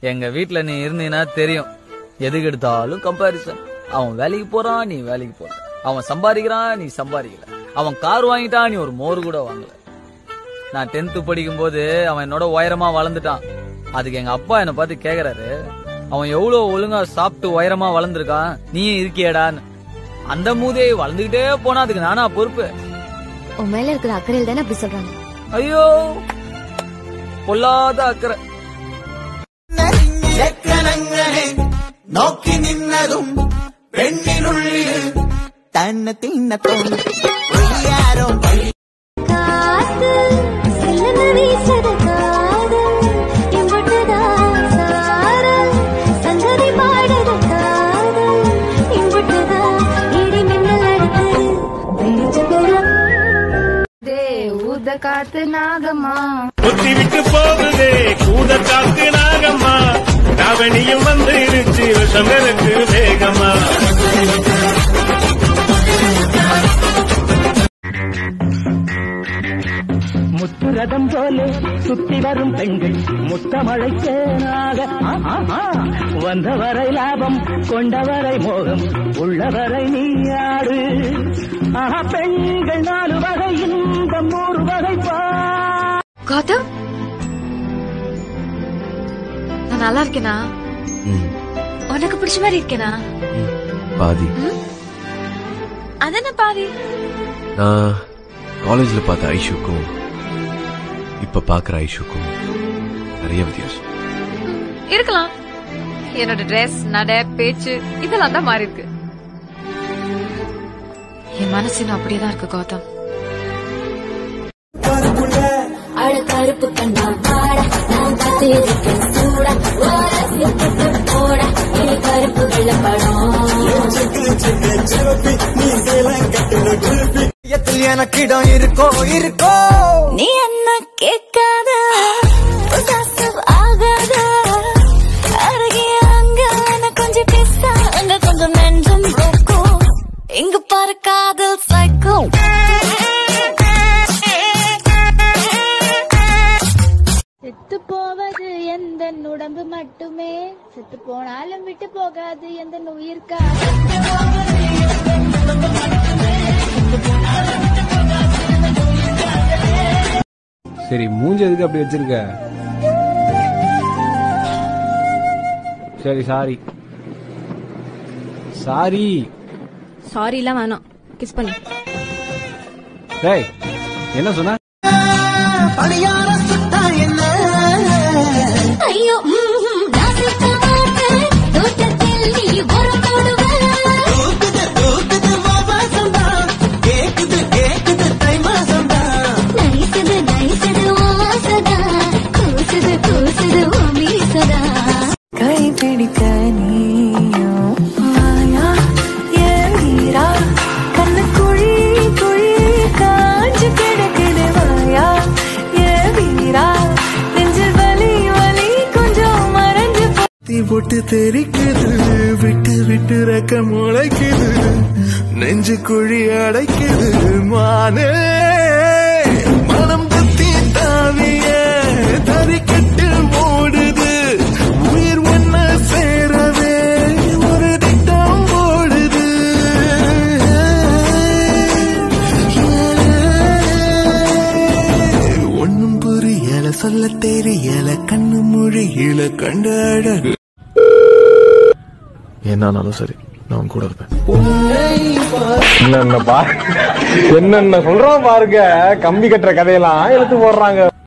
எங்க வீட்ல நீ இருந்தீன்னா தெரியும் எதுக்கு எடுத்தாலும் கம்பாரிசன் அவன் வேலைக்கு போறான் நீ வேலைக்கு போற அவன் சம்பாதிக்கிறான் நீ சம்பாதிக்கல அவன் கார் வாங்கிட்டான் நீ ஒரு மோர் கூட வாங்கல நான் டென்த் படிக்கும் போது அவன் என்னோட உயரமா வளர்ந்துட்டான் அதுக்கு எங்க அப்பா என்ன பார்த்து கேக்குறாரு அவன் எவ்வளவு ஒழுங்கா சாப்பிட்டு உயரமா வளர்ந்துருக்கான் நீயும் இருக்கியடான்னு அந்த மூதே வளர்ந்துகிட்டே போனா அதுக்கு நானா பொறுப்பு உன் மேல இருக்கிற அக்கறையில் தானே அப்படி சொல்றாங்க ஐயோ பொல்லாத அக்கறை ചെക്കനങ്ങനെ നോക്കി നിന്നതും പെണ്ണിനുള്ളിൽ തന്നെ തിന്നത്തും പൊയ്യാരോ காத்து சில்லுன்னு வீசுது காதல் இம்புட்டுதான் சாரல் சங்கதி பாடுது காதல் இம்புட்டுதான் இடி மின்னல் அடிக்குது வெளிச்சம் ஊத காத்து நாகமா குத்தி விட்டு போகுதே கூட காத்து நாகம்மா தாவணியும் வந்து இருச்சு விஷமருக்கு வேகமா முத்துரதம் போலே சுத்தி வரும் பெண்கள் முத்தமழை தேனாக ஆ, ஆ, ஆ. வந்தவரை லாபம் கொண்டவரை மோகம் உள்ளவரை நீயாடு ஆஹா பெண்கள் நாலு வகை இன்பம் நூறு வகை பா கௌதம் நான் நல்லா இருக்கேனா உனக்கு பிடிச்ச மாதிரி இருக்கேனா பாதி அதென்ன பாதி நான் காலேஜ்ல பார்த்த ஐஷுக்கும் இப்ப பாக்குற ஐஷுக்கும் நிறைய வித்தியாசம் இருக்கலாம் என்னோட ட்ரெஸ் நடை பேச்சு இதெல்லாம் தான் மாறி இருக்கு என் மனசு இன்னும் அப்படியேதான் இருக்கு கௌதம் அழ கருப்பு கண்ணா பாட நான் காத்து இருக்கேன் சூட ஓரத்து போட இனி கருப்பு வெள்ளப்படம் எனக்கு இடம் இருக்கோ இருக்கோ நீ என்ன கேட்காத possessive ஆகாத அருகே அங்க என்ன கொஞ்சம் பேச அங்க கொஞ்சம் நெஞ்சம் இருக்கும் இங்க பாரு காதல் சைக்கோ செத்து போவது எந்த உடம்பு மட்டுமே செத்து போனாலும் விட்டு போகாது எந்த உயிர்க்கா சரி மூஞ்சி எதுக்கு அப்படி வச்சிருக்க சரி சாரி சாரி சாரிலாம் வேணாம் கிஸ் பண்ணி டேய் என்ன சொன்ன பணியார சுத்தா என்ன ஐயோ ம், ம், நான் சுத்த மாட்டேன். தோட்டத்தில் நீ உரம் போடுவ. தூக்குது தூக்குது வாசம் தான் கேக்குது கேக்குது தை மாசம் தான் நைசுது நைசுது உன் ஆசைதா. கூசுது கூசுது உன் மீசதா. கை பிடிக்க நீயும் மாயா ஏன் வீரா கண்ணு குழி குழி காஞ்சு கிடக்குது வாயா ஏன் வீரா நெஞ்சில் வலி வலி கொஞ்சம் மறைஞ்சு தீ போட்டு தெரிக்குது விட்டு விட்டு ரெக்க முளைக்குது நெஞ்சு குழி அடைக்குது மானே மனம் தத்தி தாவிய தறிக்கட்டு ஓடுது உயிர் ஒன்ன சேரவே ஒரு திட்டம் ஓடுது ஒன்னும் புரியல சொல்ல தெரியல கண்ணு மொழியில கண்ட அழகு என்னானாலும் சரி நான் உன் கூட இருப்பேன் என்னென்ன பா என்னென்ன சொல்றான் பாருங்க கம்பி கட்டுற கதையெல்லாம் எடுத்து போடுறாங்க